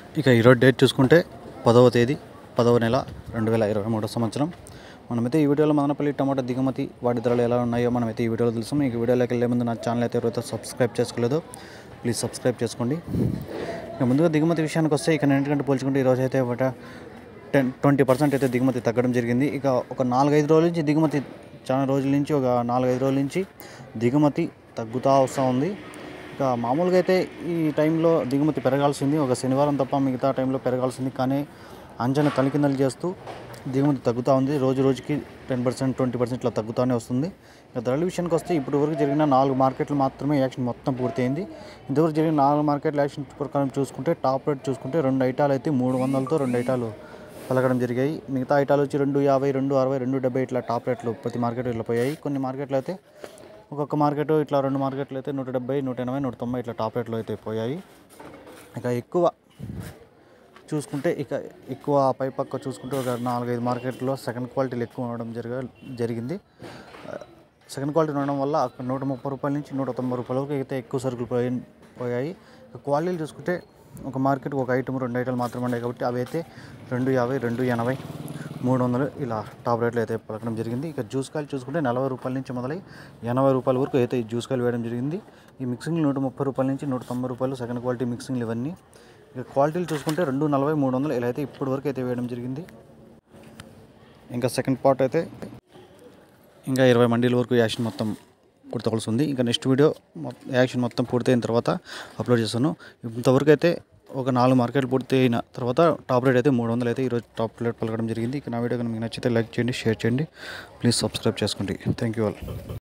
ఇక ఈరోజు డేట్ చూసుకుంటే పదవ తేదీ పదవ నెల రెండు వేల ఇరవై మూడో సంవత్సరం మనమైతే ఈ వీడియోలో మదనపల్లి టమాటా దిగుమతి వాటి ధరలు ఎలా ఉన్నాయో మనమైతే ఈ వీడియోలో తెలుసు మీకు వీడియోలోకి వెళ్ళే ముందు నా ఛానల్ అయితే ఎవరైతే సబ్స్క్రైబ్ చేసుకోలేదో ప్లీజ్ సబ్స్క్రైబ్ చేసుకోండి ఇక ముందుగా దిగుమతి విషయానికి వస్తే ఇక నిన్నటికంటే పోల్చుకుంటే ఈరోజు అయితే ఒక టెన్ ట్వంటీ పర్సెంట్ అయితే దిగుమతి తగ్గడం జరిగింది ఇక ఒక నాలుగైదు రోజుల నుంచి దిగుమతి చాలా రోజుల నుంచి ఒక నాలుగైదు రోజుల నుంచి దిగుమతి తగ్గుతూ వస్తూ ఉంది ఇక మామూలుగా అయితే ఈ టైంలో దిగుమతి పెరగాల్సింది ఒక శనివారం తప్ప మిగతా టైంలో పెరగాల్సింది కానీ అంచనా తలికిందలు చేస్తూ దిగుమతి తగ్గుతూ ఉంది రోజు రోజుకి టెన్ పర్సెంట్ ట్వంటీ పర్సెంట్ ఇట్లా తగ్గుతూనే వస్తుంది ఇక ధరల విషయానికి వస్తే ఇప్పటి వరకు జరిగిన నాలుగు మార్కెట్లు మాత్రమే యాక్షన్ మొత్తం పూర్తయింది ఇంతవరకు జరిగిన నాలుగు మార్కెట్ల యాక్షన్ ప్రకారం చూసుకుంటే టాప్ రేట్ చూసుకుంటే రెండు ఐటాలు అయితే మూడు వందలతో రెండు ఐటాలు పలకడం జరిగాయి మిగతా ఐటాలు వచ్చి రెండు యాభై రెండు అరవై రెండు డెబ్బై ఇట్లా టాప్ రేట్లు ప్రతి మార్కెట్ ఇట్లా పోయాయి కొన్ని మార్కెట్లు అయితే ఒక్కొక్క మార్కెట్ ఇట్లా రెండు మార్కెట్లు అయితే నూట డెబ్బై నూట ఎనభై నూట తొంభై ఇట్లా టాప్ రేట్లు అయితే పోయాయి ఇక ఎక్కువ చూసుకుంటే ఇక ఎక్కువ పై పక్క చూసుకుంటే ఒక నాలుగైదు మార్కెట్లో సెకండ్ క్వాలిటీలు ఎక్కువ ఉండడం జరిగ జరిగింది సెకండ్ క్వాలిటీ ఉండడం వల్ల అక్కడ నూట ముప్పై రూపాయల నుంచి నూట తొంభై రూపాయల వరకు అయితే ఎక్కువ సరుకులు పోయి పోయాయి ఇక క్వాలిటీలు చూసుకుంటే ఒక మార్కెట్ ఒక ఐటమ్ రెండు ఐటమ్ మాత్రమే ఉన్నాయి కాబట్టి అవి అయితే రెండు యాభై రెండు ఎనభై మూడు వందలు ఇలా టాప్ రేట్లు అయితే పలకడం జరిగింది ఇక జ్యూస్ కాయలు చూసుకుంటే నలభై రూపాయల నుంచి మొదలై ఎనభై రూపాయల వరకు అయితే ఈ జ్యూస్ కాయలు వేయడం జరిగింది ఈ మిక్సింగ్లు నూట ముప్పై రూపాయల నుంచి నూట తొంభై రూపాయలు సెకండ్ క్వాలిటీ మిక్సింగ్లు ఇవన్నీ ఇక క్వాలిటీలు చూసుకుంటే రెండు నలభై మూడు వందలు ఇలా అయితే ఇప్పటి వరకు అయితే వేయడం జరిగింది ఇంకా సెకండ్ పార్ట్ అయితే ఇంకా ఇరవై మండీల వరకు యాక్షన్ మొత్తం పూర్తవలసి ఉంది ఇంకా నెక్స్ట్ వీడియో మొత్తం యాక్షన్ మొత్తం పూర్తయిన తర్వాత అప్లోడ్ చేస్తాను ఇంతవరకు అయితే ఒక నాలుగు మార్కెట్లు పూర్తి అయిన తర్వాత టాప్ రేట్ అయితే మూడు వందలు అయితే ఈరోజు టాప్ రేట్ పలకడం జరిగింది ఇక నా వీడియో కనుక మీకు నచ్చితే లైక్ చేయండి షేర్ చేయండి ప్లీజ్ సబ్స్క్రైబ్ చేసుకోండి థ్యాంక్ యూ ఆల్